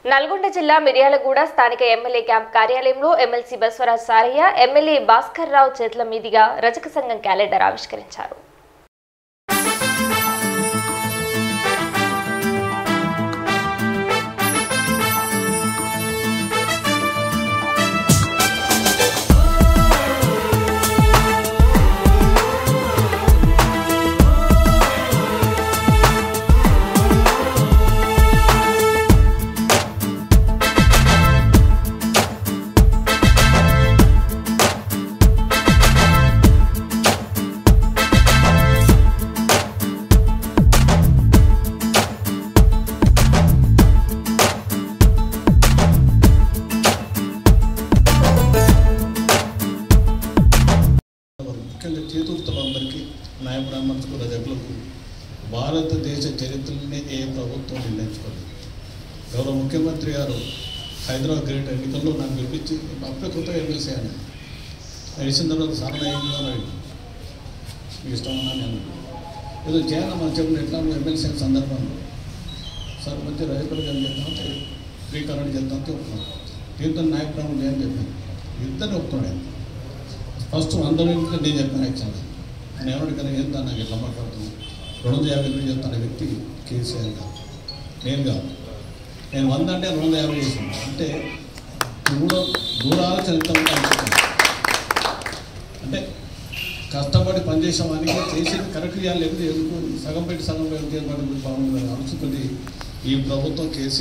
నల్గొండ జిల్లా మిర్యాలగూడ స్థానిక MLA camp కార్యాలయంలో ఎమ్మెల్సీ బస్వరాజ్ సారయ్య ఎమ్మెల్యే భాస్కర్ రావు చేతుల మీదుగా రజక సంఘం క్యాలెండర్ ఆవిష్కరించారు ముఖ్యంగా చేతుర్తలందరికీ న్యాయ బ్రాహ్మణులకు రజకులకు భారతదేశ చరిత్రలోనే ఏ ప్రభుత్వం నిర్ణయించుకోలేదు గౌరవ ముఖ్యమంత్రి గారు హైదరాబాద్ గ్రేట్ ఎన్నికల్లో నాకు పిలిపించి అప్పుడే కొత్త ఎమ్మెల్సీ అని వేసిన తర్వాత సారణ అయింది అని అడిగి మీకు ఇష్టమన్నా నేను ఏదో చేయాలి మనం చెప్పిన ఎట్లా ఎమ్మెల్సీ అయిన సందర్భంలో సార్ మంచి రజకులకు ఏం చేద్దామంటే శ్రీకరణ చేద్దాం అంటే ఒప్పుకున్నాను దీంతో నాయక బ్రాహ్మణులు ఏం చెప్పాను ఇద్దరిని ఒప్పుకున్నాను ఫస్ట్ అందరూ ఇంట్లో నేను చెప్పాను యాక్చువల్గా నేను ఎవరికైనా చెప్తాను నాకు ఇట్లా మాట్లాడుతున్నాను రెండు వందల యాభై వేలు చెప్తాను వ్యక్తి కేసీఆర్ గారు నేను కాదు నేను వంద అంటే రెండు వందల యాభై చేసాను అంటే దూర దూరాల చరిత్ర అంటే కష్టపడి పనిచేసే వానికి చేసేది కరెక్ట్ చేయాలి లేకపోతే ఎందుకు సగం పెట్టి సగం పెట్టి చేయబడి బాగుంది అనుకుంటుంది ఈ ప్రభుత్వం కేసీ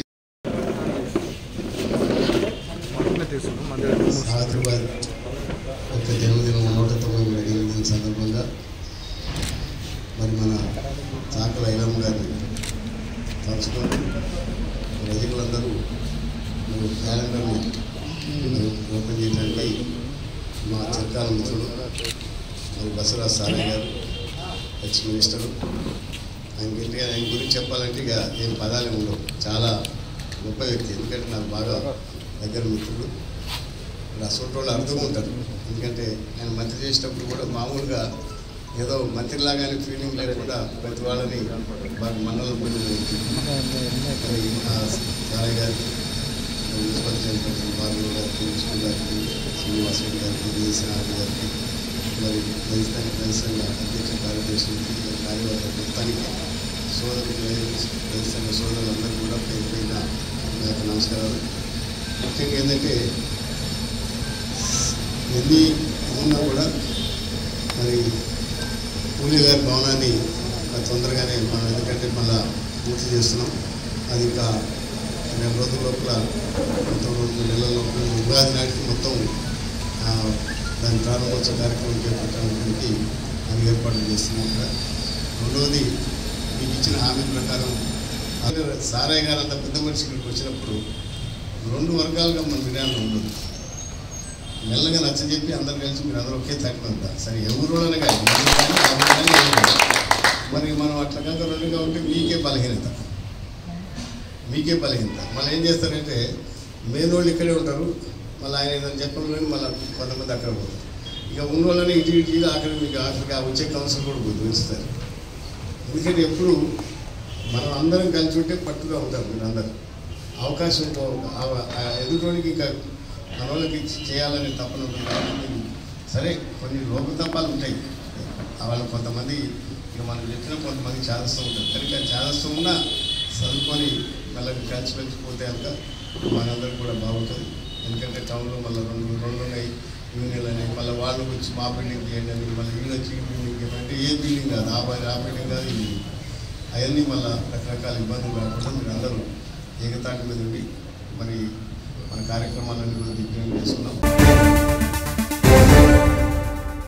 హైదరాబాద్ యొక్క జన్మదినం నూట తొంభై మూడు జన్మదిన సందర్భంగా మరి మన చాకల ఐలమ్మ గారిని తలుచుకొని ప్రజలందరూ మరి క్యాలెండర్ని మరి ఓపెన్ చేయడానికి మా చర్కాల మిత్రుడు మరి బసవరాజ్ సారయ్య గారు ఎక్స్ మినిస్టరు ఆయన గట్టిగా ఆయన గురించి చెప్పాలంటే ఇక ఏం పదాలు ఉండవు చాలా గొప్ప వ్యక్తి ఎందుకంటే నాకు బాగా దగ్గర మిత్రుడు అసలు వాళ్ళు అర్థం ఉంటారు ఎందుకంటే ఆయన మంత్రి చేసేటప్పుడు కూడా మామూలుగా ఏదో మంత్రిలాగానే ఫీలింగ్ లేకుండా ప్రతి వాళ్ళని బాగా మనలో మరి ఆ సారయ్య గారికి మున్సిపల్ చైర్మన్ బాబు గారికి విష్ణు గారికి శ్రీనివాస్ రెడ్డి గారికి దేశనాథ్ గారికి మరి రాజధాని ప్రదేశంగ అధ్యక్ష కార్యదర్శులకి కార్యవర్గ మొత్తానికి సోదరులు ప్రదేశంగ సోదరులందరూ కూడా పేరు పైన నా యొక్క నమస్కారాలు ముఖ్యంగా ఏంటంటే ఎన్ని ఉన్నా కూడా మరి పూలి గారి భవనాన్ని మరి తొందరగానే మనం ఎందుకంటే మళ్ళా పూర్తి చేస్తున్నాం అది ఇంకా నెల రోజుల లోపల మొత్తం రెండు మూడు నెలల లోపల ఉగాది నాటికి మొత్తం ఆ, దాని ప్రారంభోత్సవ కార్యక్రమం చేపట్టడానికి అది ఏర్పాట్లు చేస్తున్నాం ఇక్కడ రెండవది మీకు ఇచ్చిన హామీ ప్రకారం అదే సారయ్య గారు అంత పెద్ద మనిషి ఇక్కడికి వచ్చినప్పుడు రెండు వర్గాలుగా మన విధానం ఉండదు మెల్లగా నచ్చ చెప్పి అందరు కలిసి మీరు అందరూ ఒకే తాటి ఉంటారు సరే ఎవరోళ్ళనే కానీ మీరు కానీ, ఎవరు కానీ ఏం లేదు. మరి మనం అట్లా కనుక రెండుగా ఉంటే మీకే బలహీనత మీకే బలహీనత మళ్ళీ ఏం చేస్తారంటే మేనోళ్ళు ఇక్కడే ఉంటారు మళ్ళీ ఆయన ఏదైనా చెప్పడం కానీ మళ్ళీ కొంతమంది అక్కడ పోతారు ఇక ఉన్న వాళ్ళని ఇటు ఇటు ఇటు ఆఖరి మీకు ఆఖరికి ఆ వచ్చే కౌన్సిల్ కూడా పోయి ఉంచుతారు ఎందుకంటే ఎప్పుడు మనం అందరం కలిసి ఉంటే పట్టుగా ఉంటారు మీరు అందరు అవకాశం ఎదుటోనికి ఇంకా మన వాళ్ళకి చేయాలని తప్పన ఉంటుంది కాబట్టి మీరు సరే కొన్ని లోకతపాలు ఉంటాయి వాళ్ళు కొంతమంది ఇక మనం చెప్పిన కొంతమంది చాదస్తూ ఉంటారు కనుక చాదస్తూ ఉన్నా చదువుకొని మళ్ళీ కలిసి పెంచిపోతే కనుక మనందరికి కూడా బాగుంటుంది ఎందుకంటే టౌన్లో మళ్ళీ రెండు రెండు ఉన్నాయి యూనియన్లు అనేవి మళ్ళీ వాళ్ళు వచ్చి మా బిల్డింగ్ చేయండి అని మళ్ళీ వీళ్ళు వచ్చి ఈ బిల్డింగ్ చేయండి అంటే ఏ బిల్డింగ్ కాదు ఆ బి- ఆ బిల్డింగ్ కాదు ఈ బిల్డింగ్ అవన్నీ మళ్ళీ రకరకాల ఇబ్బందులు రాకుండా మీరు అందరూ ఏకతాటి మీద ఉండి మరి మన కార్యక్రమాలన్నీ కూడా దిగ్విజయం చేసుకున్నాం